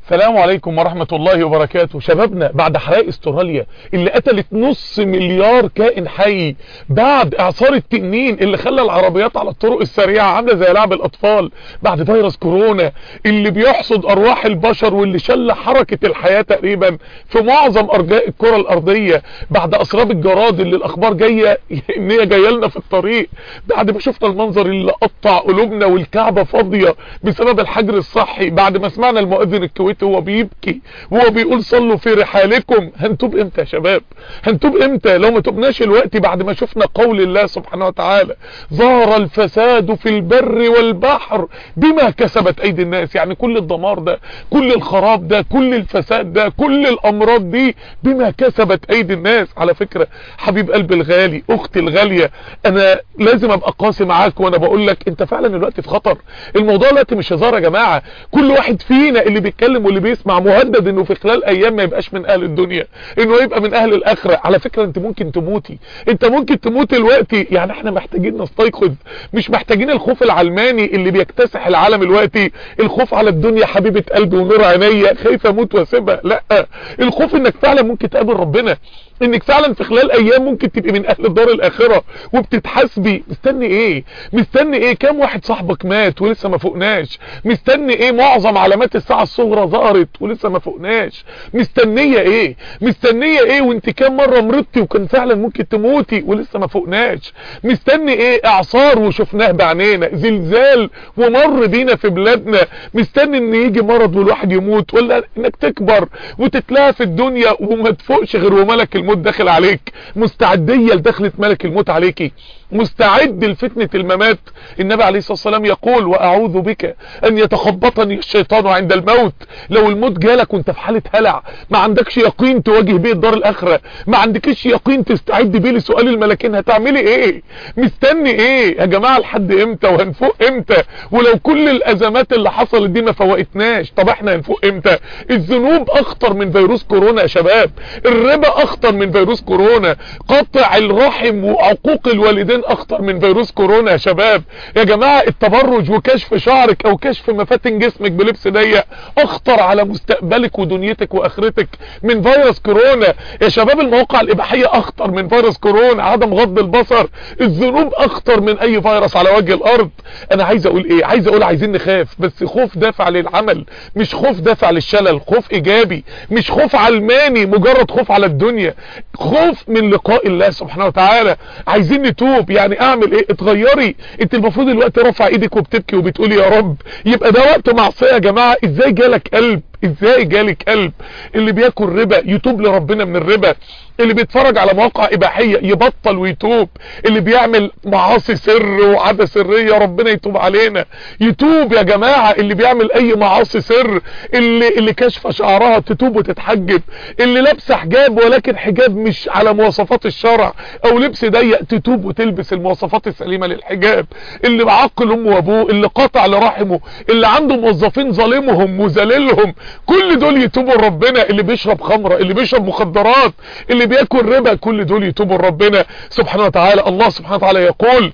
السلام عليكم ورحمة الله وبركاته شبابنا بعد حرائق استراليا اللي قتلت نص مليار كائن حي بعد اعصار التنين اللي خلى العربيات على الطرق السريعة عاملة زي لعب الاطفال بعد فيروس كورونا اللي بيحصد ارواح البشر واللي شل حركة الحياة تقريبا في معظم ارجاء الكرة الارضية بعد اسراب الجراد اللي الاخبار جاية ان هي جاية لنا في الطريق بعد ما شفنا المنظر اللي قطع قلوبنا والكعبة فاضية بسبب الحجر الصحي بعد ما سمعنا المؤذن الكويتي وهو بيبكي وهو بيقول صلوا في رحالكم هنتوب امتى يا شباب هنتوب امتى لو ما تبناش الوقت بعد ما شفنا قول الله سبحانه وتعالى ظهر الفساد في البر والبحر بما كسبت ايدي الناس يعني كل الدمار ده كل الخراب ده كل الفساد ده كل الامراض دي بما كسبت ايدي الناس على فكرة حبيب قلبي الغالي اختي الغالية انا لازم ابقى قاسي معاك وانا بقول لك انت فعلا الوقت في خطر الموضوع دلوقتي مش هزار يا جماعة كل واحد فينا اللي بيتكلم واللي بيسمع مهدد انه في خلال ايام ما يبقاش من اهل الدنيا انه يبقى من اهل الاخرة على فكرة انت ممكن تموتي انت ممكن تموت دلوقتي يعني احنا محتاجين نستيقظ مش محتاجين الخوف العلماني اللي بيكتسح العالم دلوقتي الخوف على الدنيا حبيبة قلبي ونور عينيا خايف اموت واسيبها لا الخوف انك فعلا ممكن تقابل ربنا انك فعلا في خلال ايام ممكن تبقي من اهل الدار الاخرة وبتتحاسبي مستني ايه مستني ايه كام واحد صاحبك مات ولسه ما فوقناش مستني ايه معظم علامات الساعة الصغرى ظهرت ولسه ما فوقناش مستنية ايه مستنية ايه وانت كام مرة مرضتي وكان فعلا ممكن تموتي ولسه ما فوقناش مستني ايه اعصار وشفناه بعينينا زلزال ومر بينا في بلادنا مستني ان يجي مرض والواحد يموت ولا انك تكبر وتتلاقى في الدنيا وما تفوقش غير وملك الموت داخل عليك مستعدية لدخلة ملك الموت عليكي مستعد لفتنة الممات النبي عليه الصلاة والسلام يقول واعوذ بك ان يتخبطني الشيطان عند الموت لو الموت جالك وانت في حالة هلع ما عندكش يقين تواجه بيه الدار الاخرة ما عندكش يقين تستعد بيه لسؤال الملكين هتعملي ايه مستني ايه يا جماعة لحد امتى وهنفوق امتى ولو كل الازمات اللي حصلت دي ما فوقتناش طب احنا هنفوق امتى الذنوب اخطر من فيروس كورونا يا شباب الربا اخطر من فيروس كورونا قطع الرحم وعقوق الوالدين اخطر من فيروس كورونا يا شباب يا جماعة التبرج وكشف شعرك او كشف مفاتن جسمك بلبس ضيق اخطر على مستقبلك ودنيتك واخرتك من فيروس كورونا يا شباب المواقع الاباحية اخطر من فيروس كورونا عدم غض البصر الذنوب اخطر من اي فيروس على وجه الارض انا عايز اقول ايه عايز اقول عايزين نخاف بس خوف دافع للعمل مش خوف دافع للشلل خوف ايجابي مش خوف علماني مجرد خوف على الدنيا خوف من لقاء الله سبحانه وتعالى عايزين نتوب يعني اعمل ايه اتغيري انت المفروض الوقت رافع ايدك وبتبكي وبتقولي يا رب يبقى ده وقت معصية يا جماعة ازاي جالك قلب ازاي جالك قلب اللي بياكل ربا يتوب لربنا من الربا اللي بيتفرج على مواقع اباحية يبطل ويتوب اللي بيعمل معاصي سر وعادة سرية ربنا يتوب علينا يتوب يا جماعة اللي بيعمل اي معاصي سر اللي, اللي كشف شعرها تتوب وتتحجب اللي لابسه حجاب ولكن حجاب مش على مواصفات الشرع او لبس ضيق تتوب وتلبس المواصفات السليمة للحجاب اللي معقل امه وابوه اللي قاطع لرحمه اللي عنده موظفين ظالمهم وذليلهم كل دول يتوبوا لربنا اللي بيشرب خمرة اللي بيشرب مخدرات اللي بياكل ربا كل دول يتوبوا لربنا سبحانه وتعالى الله سبحانه وتعالى يقول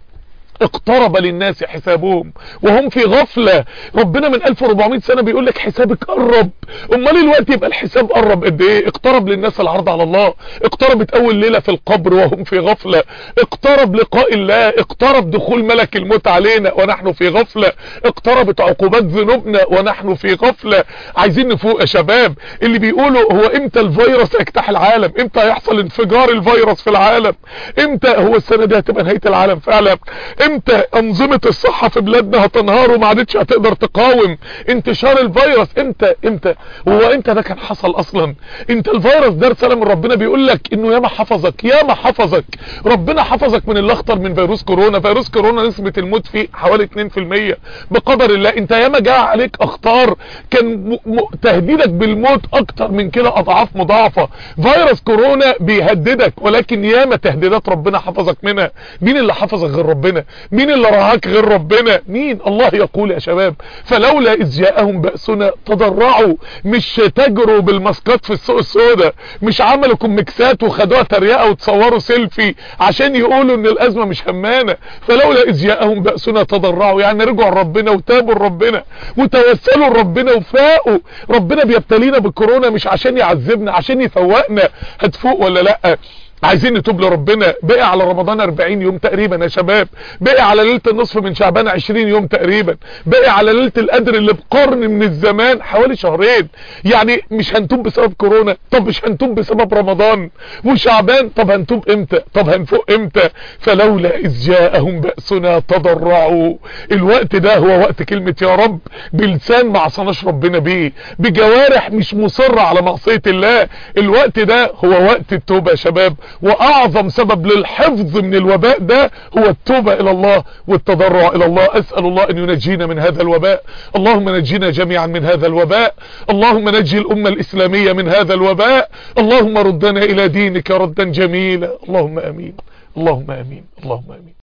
اقترب للناس حسابهم وهم في غفلة ربنا من 1400 سنة بيقول لك حسابك قرب امال الوقت يبقى الحساب قرب قد ايه اقترب للناس العرض على الله اقتربت اول ليلة في القبر وهم في غفلة اقترب لقاء الله اقترب دخول ملك الموت علينا ونحن في غفلة اقتربت عقوبات ذنوبنا ونحن في غفلة عايزين نفوق يا شباب اللي بيقولوا هو امتى الفيروس يجتاح العالم امتى هيحصل انفجار الفيروس في العالم امتى هو السنة دي هتبقى نهاية العالم فعلا امتى انظمة الصحة في بلادنا هتنهار وما عادتش هتقدر تقاوم انتشار الفيروس امتى امتى هو امتى ده كان حصل اصلا انت الفيروس ده رسالة من ربنا بيقول لك انه ياما حفظك ياما حفظك ربنا حفظك من اللي اخطر من فيروس كورونا فيروس كورونا نسبة الموت فيه حوالي 2% بقدر الله انت ياما جاء عليك اخطار كان م... م... تهديدك بالموت اكتر من كده اضعاف مضاعفة فيروس كورونا بيهددك ولكن ياما تهديدات ربنا حفظك منها مين اللي حفظك غير ربنا مين اللي رعاك غير ربنا مين الله يقول يا شباب فلولا اذ جاءهم بأسنا تضرعوا مش تجروا بالماسكات في السوق السوداء مش عملوا كوميكسات وخدوها تريقه وتصوروا سيلفي عشان يقولوا ان الازمه مش همانه فلولا اذ جاءهم بأسنا تضرعوا يعني رجعوا لربنا وتابوا لربنا وتوسلوا لربنا وفاقوا ربنا بيبتلينا بالكورونا مش عشان يعذبنا عشان يفوقنا هتفوق ولا لا عايزين نتوب لربنا بقي على رمضان 40 يوم تقريبا يا شباب بقي على ليله النصف من شعبان 20 يوم تقريبا بقي على ليله القدر اللي بقرن من الزمان حوالي شهرين يعني مش هنتوب بسبب كورونا طب مش هنتوب بسبب رمضان وشعبان طب هنتوب امتى طب هنفوق امتى فلولا اذ جاءهم بأسنا تضرعوا الوقت ده هو وقت كلمة يا رب بلسان ما عصناش ربنا بيه بجوارح مش مصرة على معصية الله الوقت ده هو وقت التوبة يا شباب واعظم سبب للحفظ من الوباء ده هو التوبة الى الله والتضرع الى الله اسأل الله ان ينجينا من هذا الوباء اللهم نجينا جميعا من هذا الوباء اللهم نجي الامة الاسلامية من هذا الوباء اللهم ردنا الى دينك ردا جميلا اللهم امين اللهم امين اللهم امين